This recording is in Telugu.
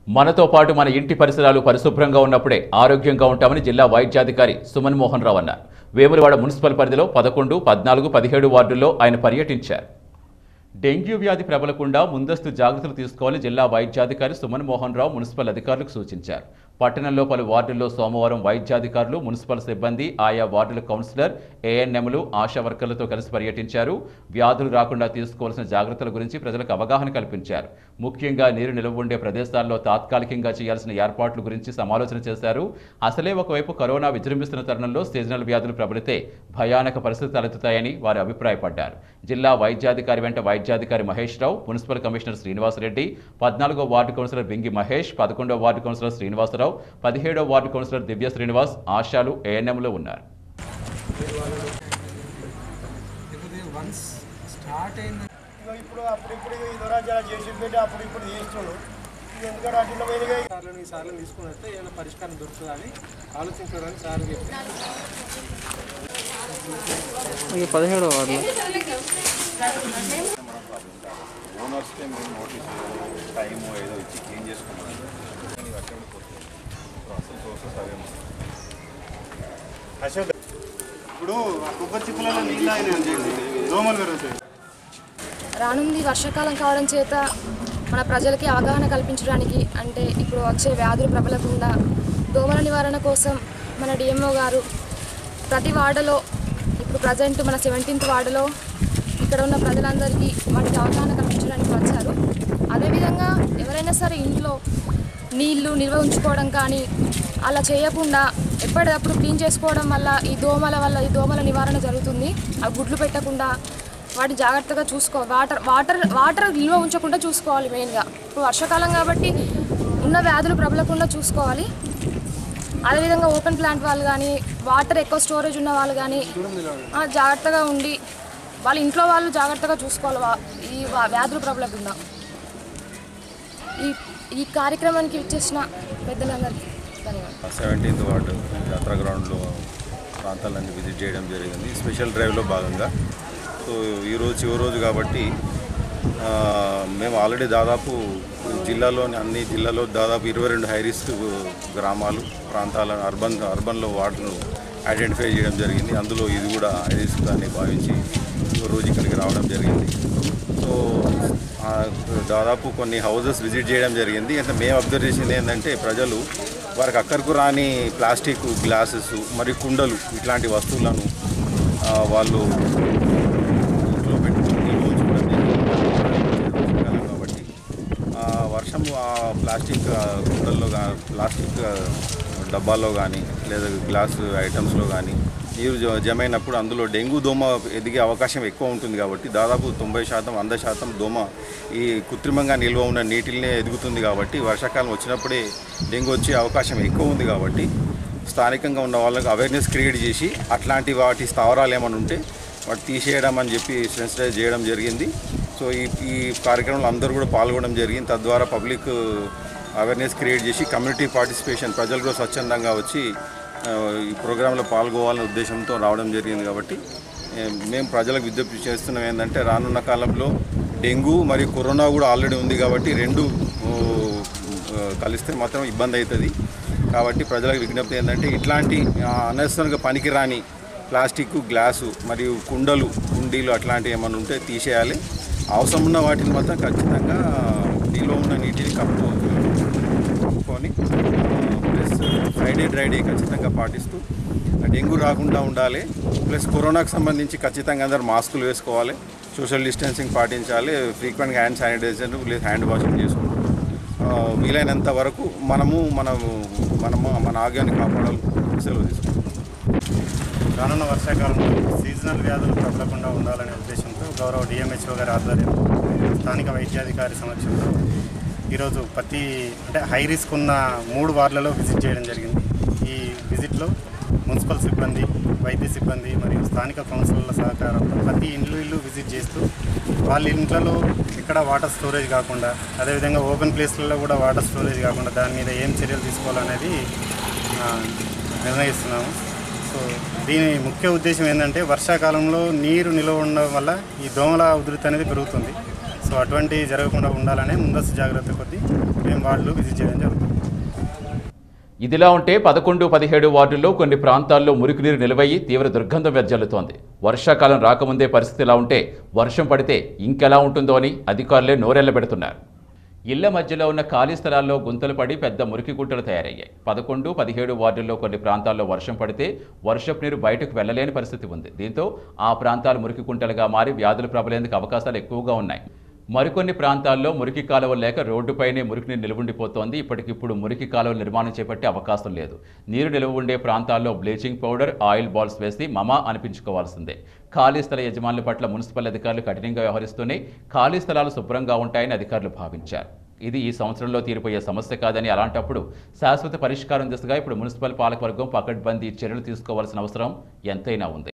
మనతో పాటు మన ఇంటి పరిసరాలు పరిశుభ్రంగా ఉన్నప్పుడే ఆరోగ్యంగా ఉంటామని జిల్లా వైద్యాధికారి సుమన్ మోహన్ రావు అన్నారు వేములవాడ మున్సిపల్ పరిధిలో పదకొండు పద్నాలుగు పదిహేడు వార్డుల్లో ఆయన పర్యటించారు డెంగ్యూ వ్యాధి ప్రబలకుండా ముందస్తు జాగ్రత్తలు తీసుకోవాలని జిల్లా వైద్యాధికారి సుమన్ మోహన్ రావు మున్సిపల్ అధికారులకు సూచించారు పట్టణంలో పలు వార్డుల్లో సోమవారం వైద్యాధికారులు మున్సిపల్ సిబ్బంది ఆయా వార్డుల కౌన్సిలర్ ఏఎన్ఎంలు ఆశా వర్కర్లతో కలిసి పర్యటించారు వ్యాధులు రాకుండా తీసుకోవాల్సిన జాగ్రత్తల గురించి ప్రజలకు అవగాహన కల్పించారు ముఖ్యంగా నీరు నిల్వ ఉండే ప్రదేశాల్లో తాత్కాలికంగా చేయాల్సిన ఏర్పాట్ల గురించి సమాలోచన చేశారు అసలే ఒకవైపు కరోనా విజృంభిస్తున్న తరుణంలో సీజనల్ వ్యాధులు ప్రబలితే భయానక పరిస్థితులు తలెత్తుతాయని వారు అభిప్రాయపడ్డారు జిల్లా వైద్యాధికారి వెంట వైద్యాధికారి మహేష్ రావు మున్సిపల్ కమిషనర్ శ్రీనివాసరెడ్డి పద్నాలుగో వార్డు కౌన్సిలర్ బింగి మహేష్ పదకొండో వార్డు కౌన్సిలర్ శ్రీనివాసరావు పదిహేడో వార్డు కౌన్సిలర్ దివ్య శ్రీనివాస్ ఆశాలు ఏఎన్ఎంలో ఉన్నారు లేకపోతే వన్స్ స్టార్ట్ అయింది ఇగో ఇప్పుడు అప్పుడు ఇప్పుడు ఈ దొరాజాల చేసి పెట్టి అప్పుడు ఇప్పుడు చేస్తున్నాడు ఇది ఎందుకంటే అట్లా పోయినగా సార్లు ఈ సార్లు తీసుకుని వస్తే ఏమైనా పరిష్కారం దొరుకుతుందని ఆలోచించడానికి సార్ చెప్పారు ఇక పదిహేడో వార్డులో ఓనర్స్కే మేము నోటీస్ టైం ఏదో ఇచ్చి క్లీన్ చేసుకోమని అక్కడ పోతుంది అసలు సోర్సెస్ అవే అశోక్ ఇప్పుడు ఆ కొబ్బరి చిప్పులలో నీళ్ళు ఆయన దోమలు పెరుగుతాయి రానుంది వర్షాకాలం కావడం చేత మన ప్రజలకి అవగాహన కల్పించడానికి అంటే ఇప్పుడు వచ్చే వ్యాధులు ప్రబలకుండా దోమల నివారణ కోసం మన డిఎంఓ గారు ప్రతి వార్డులో ఇప్పుడు ప్రజెంట్ మన సెవెంటీన్త్ వార్డులో ఇక్కడ ఉన్న ప్రజలందరికీ వాటికి అవగాహన కల్పించడానికి వచ్చారు అదేవిధంగా ఎవరైనా సరే ఇంట్లో నీళ్లు నిల్వ ఉంచుకోవడం కానీ అలా చేయకుండా ఎప్పటికప్పుడు క్లీన్ చేసుకోవడం వల్ల ఈ దోమల వల్ల ఈ దోమల నివారణ జరుగుతుంది అవి గుడ్లు పెట్టకుండా వాటి జాగ్రత్తగా చూసుకో వాటర్ వాటర్ వాటర్ నిల్వ ఉంచకుండా చూసుకోవాలి మెయిన్గా ఇప్పుడు వర్షాకాలం కాబట్టి ఉన్న వ్యాధులు ప్రబలకుండా చూసుకోవాలి అదేవిధంగా ఓపెన్ ప్లాంట్ వాళ్ళు కానీ వాటర్ ఎక్కువ స్టోరేజ్ ఉన్న వాళ్ళు కానీ ఆ, జాగ్రత్తగా ఉండి వాళ్ళ ఇంట్లో వాళ్ళు జాగ్రత్తగా చూసుకోవాలి వా- ఈ వా- వ్యాధులు ప్రబలకుండా ఈ ఈ కార్యక్రమానికి ఇచ్చేసిన పెద్దలందరికీ ధన్యవాదాలు సెవెంటీన్త్ వార్డు యాత్రా గ్రౌండ్లో ప్రాంతాలన్నీ విజిట్ చేయడం జరిగింది స్పెషల్ డ్రైవ్లో భాగంగా సో ఈరోజు చివరి రోజు కాబట్టి ఆ, మేము ఆల్రెడీ దాదాపు జిల్లాలోని అన్ని జిల్లాలో దాదాపు ఇరవై రెండు హై రిస్క్ గ్రామాలు ప్రాంతాల అర్బన్ అర్బన్లో వార్డును ఐడెంటిఫై చేయడం జరిగింది అందులో ఇది కూడా హై రిస్క్ అని భావించి ఈ రోజు ఇక్కడికి రావడం జరిగింది సో ఆ, దాదాపు కొన్ని హౌజెస్ విజిట్ చేయడం జరిగింది అంటే మేము అబ్జర్వ్ చేసింది ఏంటంటే ప్రజలు వారికి అక్కడికి రాని ప్లాస్టిక్ గ్లాసెస్ మరియు కుండలు ఇట్లాంటి వస్తువులను ఆ, వాళ్ళు ఇంట్లో పెట్టుకుని నిల్వ ఉంచుకోవడం జరిగింది. వర్షాకాలం కాబట్టి ఆ వర్షం ఆ ప్లాస్టిక్ ఆ, కుండల్లో కానీ ప్లాస్టిక్ ఆ, డబ్బాల్లో కానీ లేదా గ్లాస్ ఐటమ్స్లో కానీ నీరు జ- జమైనప్పుడు అందులో డెంగ్యూ దోమ ఎదిగే అవకాశం ఎక్కువ ఉంటుంది కాబట్టి దాదాపు తొంభై శాతం వంద శాతం దోమ ఈ కృత్రిమంగా నిల్వ ఉన్న నీటిల్నే ఎదుగుతుంది కాబట్టి వర్షాకాలం వచ్చినప్పుడే డెంగ్యూ వచ్చే అవకాశం ఎక్కువ ఉంది కాబట్టి స్థానికంగా ఉన్న వాళ్ళకి అవేర్నెస్ క్రియేట్ చేసి అట్లాంటి వాటి స్థావరాలు ఏమైనా ఉంటే వాటి తీసేయడం అని చెప్పి సెన్సిటైజ్ చేయడం జరిగింది సో ఈ ఈ కార్యక్రమంలో అందరూ కూడా పాల్గొనడం జరిగింది తద్వారా పబ్లిక్ అవేర్నెస్ క్రియేట్ చేసి కమ్యూనిటీ పార్టిసిపేషన్ ప్రజలు కూడా స్వచ్ఛందంగా వచ్చి ఆ, ఈ ప్రోగ్రాంలో పాల్గొవాలనే ఉద్దేశంతో రావడం జరిగింది కాబట్టి ఏ, మేము ప్రజలకు విజ్ఞప్తి చేస్తున్నాం ఏంటంటే రానున్న కాలంలో డెంగ్యూ మరియు కరోనా కూడా ఆల్రెడీ ఉంది కాబట్టి రెండు ఓ, ఆ, కలిస్తే మాత్రం ఇబ్బంది అవుతుంది కాబట్టి ప్రజలకు విజ్ఞప్తి ఏంటంటే ఇట్లాంటి అనవసరంగా పనికిరాని ప్లాస్టిక్ గ్లాసు మరియు కుండలు కుండీలు అట్లాంటివి ఏమైనా ఉంటే తీసేయాలి అవసరం ఉన్న వాటిని మాత్రం ఖచ్చితంగా నిల్వ ఉన్న నీటిని కప్పు కప్పుకొని ప్లస్ ఫ్రైడే డ్రైడే ఖచ్చితంగా పాటిస్తూ డెంగ్యూ రాకుండా ఉండాలి ప్లస్ కరోనాకు సంబంధించి ఖచ్చితంగా అందరు మాస్కులు వేసుకోవాలి సోషల్ డిస్టెన్సింగ్ పాటించాలి ఫ్రీక్వెంట్గా హ్యాండ్ శానిటైజర్ లేదా హ్యాండ్ వాషింగ్ చేసుకుంటూ ఆ, వీలైనంత వరకు మనము మనము మనము మన ఆరోగ్యాన్ని కాపాడాలి సెలవు తీసుకుంటాం రానున్న వర్షాకాలంలో సీజనల్ వ్యాధులు ప్రబలకుండా ఉండాలనే ఉద్దేశంతో గౌరవ డిఎంహెచ్ఓ గారి ఆధ్వర్యంలో స్థానిక వైద్యాధికారి సమక్షంలో ఈరోజు ప్రతి అంటే హై రిస్క్ ఉన్న మూడు వార్డులలో విజిట్ చేయడం జరిగింది ఈ విజిట్లో మున్సిపల్ సిబ్బంది వైద్య సిబ్బంది మరియు స్థానిక కౌన్సిలర్ల సహకారంతో ప్రతి ఇల్లు ఇల్లు విజిట్ చేస్తూ వాళ్ళ ఇంట్లలో ఎక్కడ వాటర్ స్టోరేజ్ కాకుండా అదేవిధంగా ఓపెన్ ప్లేస్లలో కూడా వాటర్ స్టోరేజ్ కాకుండా దాని మీద ఏం చర్యలు తీసుకోవాలనేది ఆ, నిర్ణయిస్తున్నాము సో దీని ముఖ్య ఉద్దేశం ఏంటంటే వర్షాకాలంలో నీరు నిల్వ ఉండడం వల్ల ఈ దోమల ఉధృతి అనేది పెరుగుతుంది సో అటువంటి జరగకుండా ఉండాలనే ముందస్తు జాగ్రత్త కొద్దీ మేము వార్డులు విజిట్ చేయడం జరుగుతుంది ఇదిలా ఉంటే పదకొండు పదిహేడు వార్డుల్లో కొన్ని ప్రాంతాల్లో మురికినీరు నిలవయి తీవ్ర దుర్గంధం వెదజల్లుతోంది వర్షాకాలం రాకముందే పరిస్థితి ఇలా ఉంటే వర్షం పడితే ఇంకెలా ఉంటుందో అని అధికారులే నోరెళ్లబెడుతున్నారు ఇళ్ల మధ్యలో ఉన్న ఖాళీ స్థలాల్లో గుంతలు పడి పెద్ద మురికి గుంటలు తయారయ్యాయి పదకొండు పదిహేడు వార్డుల్లో కొన్ని ప్రాంతాల్లో వర్షం పడితే వర్షపు నీరు బయటకు వెళ్లలేని పరిస్థితి ఉంది దీంతో ఆ ప్రాంతాలు మురికి గుంటలుగా మారి వ్యాధులు ప్రబలేందుకు అవకాశాలు ఎక్కువగా ఉన్నాయి మరికొన్ని ప్రాంతాల్లో మురికి కాలువలు లేక రోడ్డుపైనే మురికి నీరు నిలువుండిపోతోంది ఇప్పటికిప్పుడు మురికి కాలువల నిర్మాణం చేపట్టే అవకాశం లేదు నీరు నిలువ ఉండే ప్రాంతాల్లో బ్లీచింగ్ పౌడర్ ఆయిల్ బాల్స్ వేసి మమా అనిపించుకోవాల్సిందే ఖాళీ స్థల యజమానుల పట్ల మున్సిపల్ అధికారులు కఠినంగా వ్యవహరిస్తూనే ఖాళీ స్థలాలు శుభ్రంగా ఉంటాయని అధికారులు భావించారు ఇది ఈ సంవత్సరంలో తీరిపోయే సమస్య కాదని అలాంటప్పుడు శాశ్వత పరిష్కారం దిశగా ఇప్పుడు మున్సిపల్ పాలకవర్గం పకడ్బందీ చర్యలు తీసుకోవాల్సిన అవసరం ఎంతైనా ఉంది